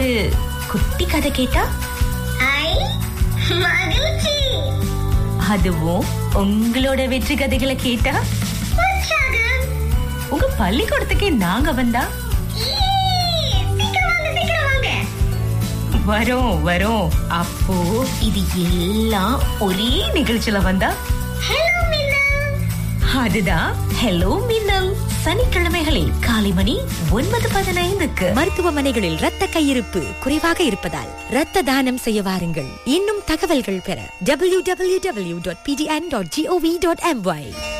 ஒரு குட்டி கதை கேட்டா ஐ மகிழ்ச்சி அதுவும் உங்களோட வெற்றி கதைகளை கேட்டா உற்சாகம் உங்க பள்ளிக்கூடத்துக்கே நாங்க வந்தா ஈ, சீக்கிரம் வாங்க சீக்கிரம் வாங்க வரோம் வரோம் அப்போ இது எல்லாம் ஒரே நிகழ்ச்சியில வந்தா ஹலோ மின்னா அதுதான் ஹலோ மின்னல் சனிக்கிழமைகளில் காலை மணி ஒன்பது பதினைந்துக்கு மருத்துவமனைகளில் இரத்த கையிருப்பு குறைவாக இருப்பதால் இரத்த தானம் செய்ய வாருங்கள் இன்னும் தகவல்கள் பெற www.pdn.gov.my